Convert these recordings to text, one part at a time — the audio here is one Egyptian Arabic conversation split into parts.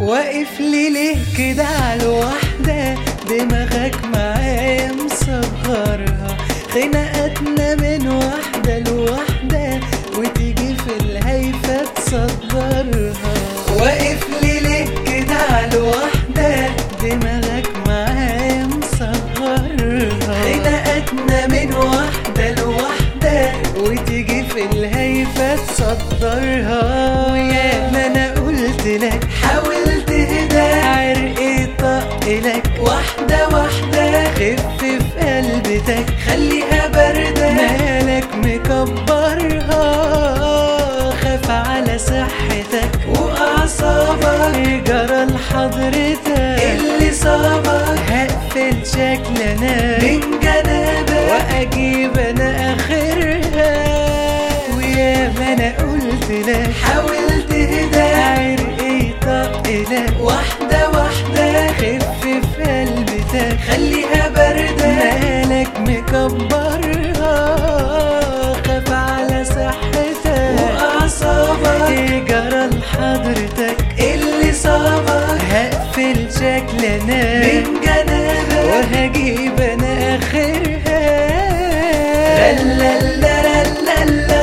واقف لي ليه كده على الوحدة دماغك معايا مصغرها خناقاتنا من واحدة لواحدة وتيجي في الهيفة تصدرها واقف لي ليه كده على الوحدة دماغك معايا مصغرها خناقاتنا من واحدة لواحدة وتيجي في الهيفة تصدرها ويا ما انا قلت لك حاول تهدى عرقي طق لك واحدة واحدة خف في قلبتك خليها باردة مالك مكبرها خاف على صحتك وأعصابك جرى لحضرتك اللي صابك هقفل شكلنا من جنابك وأجيب أنا آخرها ويا ما أنا قلت لك حاول تهدى عرقي طق لك واحدة واحدة خف في قلبتك خليها باردة مالك مكبرها خاف على صحتك وأعصابك جرى لحضرتك اللي صابك هقفل شكلنا من جنابك وهجيب أنا آخرها رلالا رلالا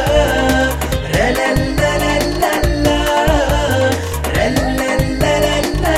رلالا رلالا رلالا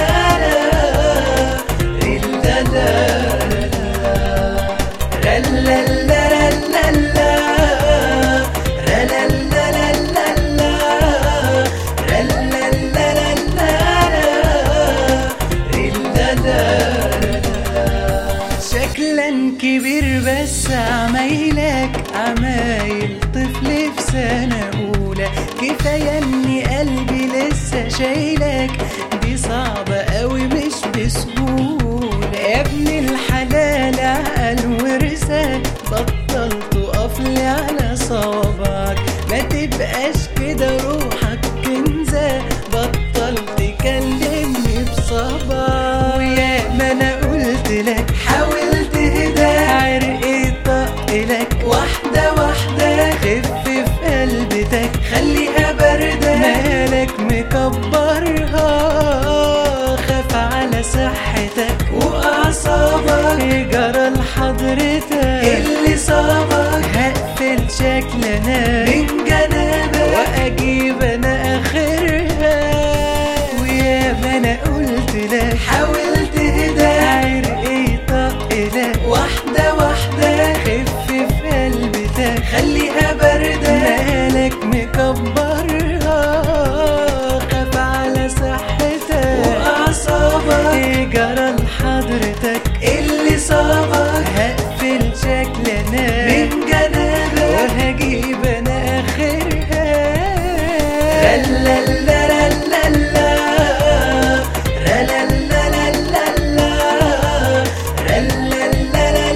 شكلا كبير بس عمايلك عمايل طفل في سنة أولى كفاية إني قلبي لسه شايلك دي صعبة قوي مش بسهولة يا ابن الحلال عقل ورثك بطل تقف لي على صوابعك ما تبقاش كده روحك كنزة بطل تكلمني بصبعك ويا ما انا قلت لك حاول تهدى عرقي طق لك واحدة واحدة خف في قلبتك خليها باردة مالك مكبرها خاف على صحتك وأعصابك جرى لحضرتك اللي صابك هقفل شكلنا من جنابك وأجيب أنا آخرها ويا ما أنا قلت لك حاول تهدى عرقي طق لك واحدة واحدة خف في قلبتك خليها باردة مالك مكبرها خاف على صحتك وأعصابك جرى لحضرتك اللي صابك هقفل شكلنا من جنابك وهجيب أنا آخرها رلالا رلالا رلالا رلالا رلالا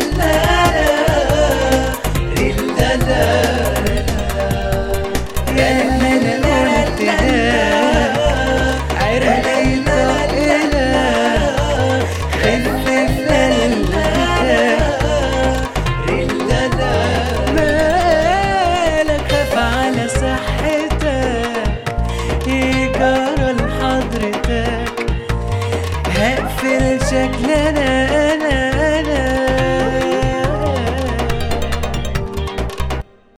مالك خاف على صحتك جرى لحضرتك هقفل شكلنا انا انا